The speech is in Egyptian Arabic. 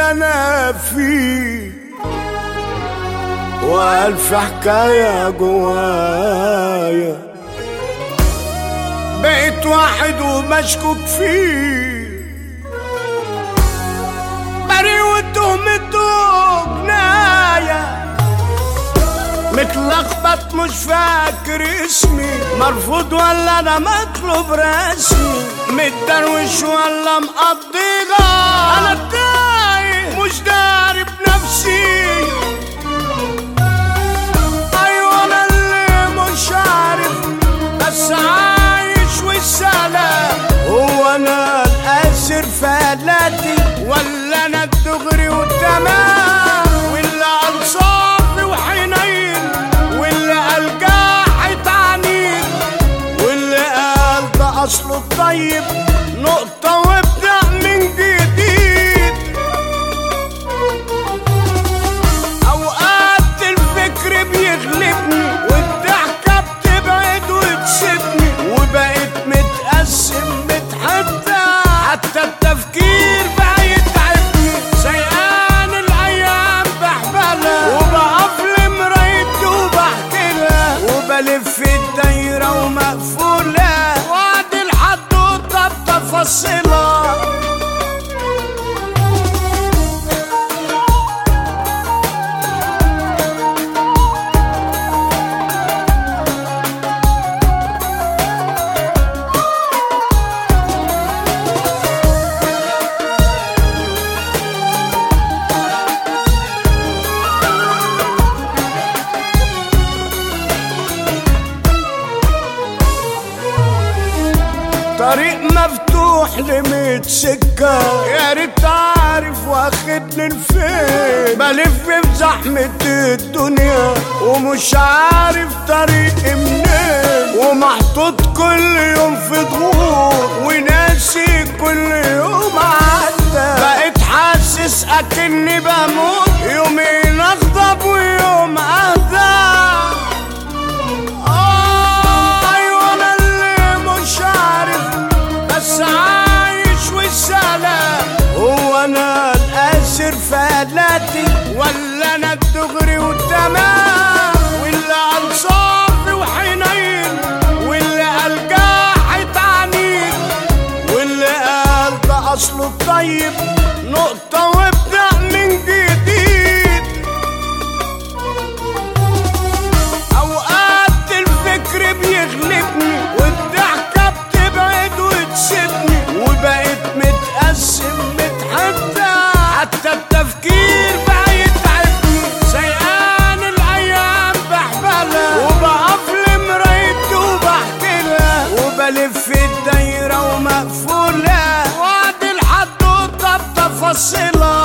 اللي انا فيه والف حكاية جوايا بقيت واحد ومشكوك فيه بريء وتهمته جناية متلخبط مش فاكر اسمي مرفوض ولا انا مطلوب رسمي متدروش ولا مقضيها انا تايه مش داري بنفسي ايوه انا اللي مش عارف بس عايش والسلام هو انا الاسر فلاتي ولا انا الدغري والتمام واللي قال صافي وحنين واللي قال جاحد عنيد واللي قال ده اصله الطيب نقطة وابدأ من جديد اوقات الفكر بيغلبني والضحكة بتبعد وتسيبني وبقيت متقسم متحدى حتى التفكير بقى يتعبني سيئان الايام بحبلها وبقف لمرايتي وبحكي لها وبلف الدايرة ومقفولة وعد الحدوتة بتفاصيلها طريق مفتوح لميت سكة يا ريت عارف واخدني لفين بلف في زحمة الدنيا ومش عارف طريقي منين ومحطوط كل يوم في ضغوط وناسي كل يوم عدى بقيت حاسس اكني بموت يومين اغضب ويوم اهدى آه، أيوة أنا اللي مش عارف بس عايش والسلام هو أنا الأسر فلاتي ولا أنا الدغري والتمام واللي قال صافي وحنين واللي قال جاحد عنيد واللي قال ده أصله الطيب نقطة وابدأ من جديد اوقات الفكر بيغلبني والضحكة بتبعد وتسيبني وبقيت متقسم متحدى حتى التفكير بقى يتعبني سيئان الايام بحبلها وبقف لمرايتي وبحكي لها وبلف الدايرة ومقفولة وعد الحدوتة بتفاصيلها